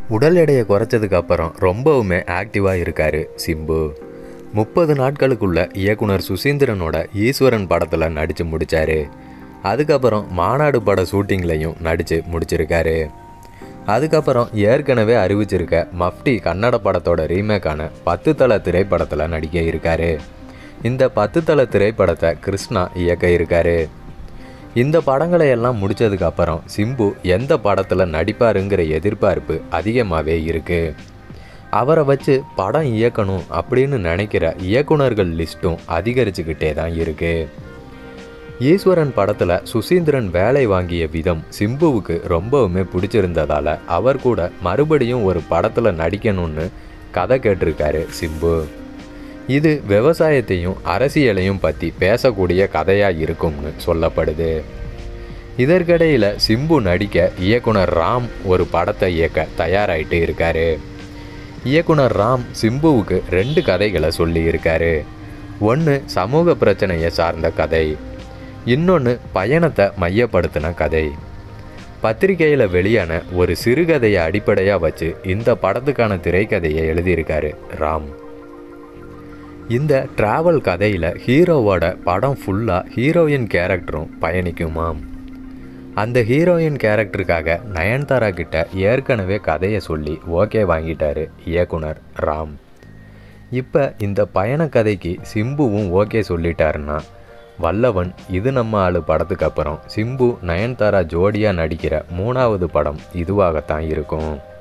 உடல் எடையை குறைச்சதுக்கு அப்புறம் ரொம்பவுமே ஆக்டிவாக இருக்கார் சிம்பு முப்பது நாட்களுக்குள்ள இயக்குனர் சுசீந்திரனோட ஈஸ்வரன் படத்தில் நடித்து முடித்தார் அதுக்கப்புறம் மாநாடு பட ஷூட்டிங்லையும் நடித்து முடிச்சிருக்காரு அதுக்கப்புறம் ஏற்கனவே அறிவிச்சிருக்க மஃப்டி கன்னட படத்தோட ரீமேக்கான பத்து தல திரைப்படத்தில் நடிக்க இருக்காரு இந்த பத்து தல திரைப்படத்தை கிருஷ்ணா இயக்க இருக்காரு இந்த படங்களை எல்லாம் முடிச்சதுக்கு அப்புறம் சிம்பு எந்த படத்தில் நடிப்பாருங்கிற எதிர்பார்ப்பு அதிகமாகவே இருக்கு அவரை வச்சு படம் இயக்கணும் அப்படின்னு நினைக்கிற இயக்குனர்கள் லிஸ்ட்டும் அதிகரிச்சுக்கிட்டே தான் இருக்கு ஈஸ்வரன் படத்தில் சுசீந்திரன் வேலை வாங்கிய விதம் சிம்புவுக்கு ரொம்பவுமே பிடிச்சிருந்ததால அவர் கூட மறுபடியும் ஒரு படத்தில் நடிக்கணும்னு கதை கேட்டிருக்காரு சிம்பு இது விவசாயத்தையும் அரசியலையும் பற்றி பேசக்கூடிய கதையாக இருக்கும்னு சொல்லப்படுது இதற்கிடையில் சிம்பு நடிக்க இயக்குனர் ராம் ஒரு படத்தை இயக்க தயாராயிட்டு இருக்காரு இயக்குனர் ராம் சிம்புவுக்கு ரெண்டு கதைகளை சொல்லி இருக்காரு ஒன்று சமூக பிரச்சனையை சார்ந்த கதை இன்னொன்று பயணத்தை மையப்படுத்தின கதை பத்திரிகையில் வெளியான ஒரு சிறுகதையை அடிப்படையாக வச்சு இந்த படத்துக்கான திரைக்கதையை எழுதியிருக்காரு ராம் இந்த டிராவல் கதையில் ஹீரோவோட படம் ஃபுல்லாக ஹீரோயின் கேரக்டரும் பயணிக்குமாம் அந்த ஹீரோயின் கேரக்டருக்காக நயன்தாரா கிட்ட ஏற்கனவே கதையை சொல்லி ஓகே வாங்கிட்டாரு இயக்குனர் ராம் இப்போ இந்த பயண கதைக்கு சிம்புவும் ஓகே சொல்லிட்டாருன்னா வல்லவன் இது நம்ம ஆளு படத்துக்கு அப்புறம் சிம்பு நயன்தாரா ஜோடியாக நடிக்கிற மூணாவது படம் இதுவாகத்தான் இருக்கும்